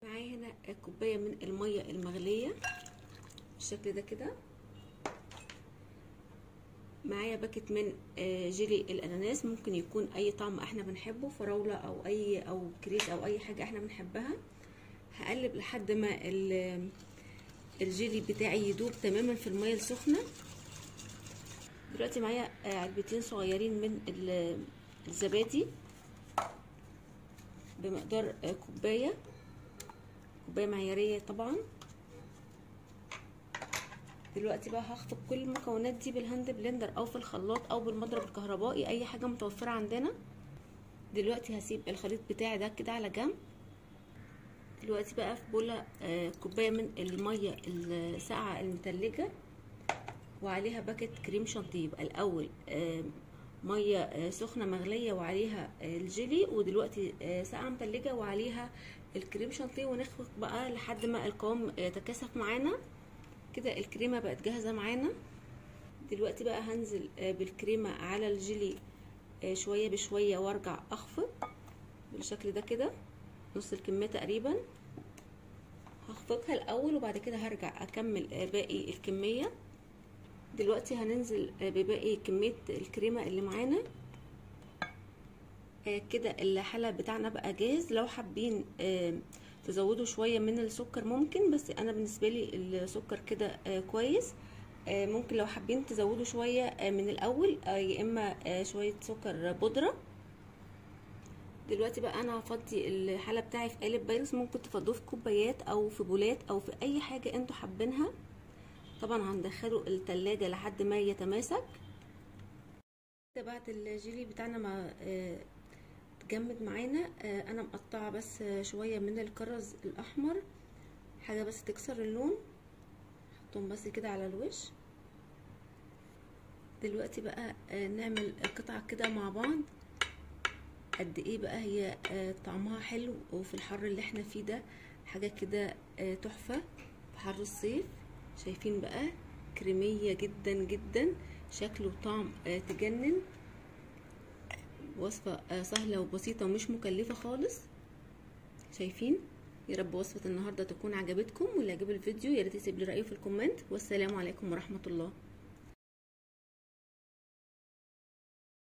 معايا هنا كوبايه من الميه المغليه بالشكل ده كده معايا باكت من جيلي الاناناس ممكن يكون اي طعم احنا بنحبه فراوله او اي او كريز او اي حاجه احنا بنحبها هقلب لحد ما الجيلي بتاعي يدوب تماما في الميه السخنه دلوقتي معايا علبتين صغيرين من الزبادي بمقدار كوبايه كوبايه معياريه طبعا دلوقتي بقى هخفق كل المكونات دي بالهاند بلندر او في الخلاط او بالمضرب الكهربائي اي حاجه متوفره عندنا دلوقتي هسيب الخليط بتاعي ده كده على جنب دلوقتي بقى في بوله آه كوبايه من الميه الساقعه المتلجه وعليها باكت كريم شانتيه يبقى الاول آه ميه آه سخنه مغليه وعليها الجيلي ودلوقتي ساقعه متلجه وعليها الكريم شانتيه ونخفق بقى لحد ما القوام يتكاثف معانا كده الكريمه بقت جاهزه معانا دلوقتي بقى هنزل بالكريمه على الجيلي شويه بشويه وارجع اخفق بالشكل ده كده نص الكميه تقريبا هخفقها الاول وبعد كده هرجع اكمل باقي الكميه دلوقتي هننزل بباقي كميه الكريمه اللي معانا كده الحلى بتاعنا بقى جاهز لو حابين تزودوا شويه من السكر ممكن بس انا بالنسبه لي السكر كده كويس ممكن لو حابين تزودوا شويه من الاول يا اما شويه سكر بودره دلوقتي بقى انا هفضي الحلى بتاعي في قالب بايركس ممكن تفضوه في كوبايات او في بولات او في اي حاجه انتوا حابينها طبعا هندخله التلاجة لحد ما يتماسك بعد الجيلي بتاعنا ما تجمد معانا انا مقطعه بس شويه من الكرز الاحمر حاجه بس تكسر اللون حطهم بس كده على الوش دلوقتي بقى نعمل قطعه كده مع بعض قد ايه بقى هي طعمها حلو وفي الحر اللي احنا فيه ده حاجه كده تحفه في حر الصيف شايفين بقى كريميه جدا جدا شكل وطعم تجنن وصفة سهلة وبسيطة ومش مكلفة خالص شايفين يا رب وصفة النهاردة تكون عجبتكم واللي عجب الفيديو يا ريت يسيب لي رأيه في الكومنت والسلام عليكم ورحمة الله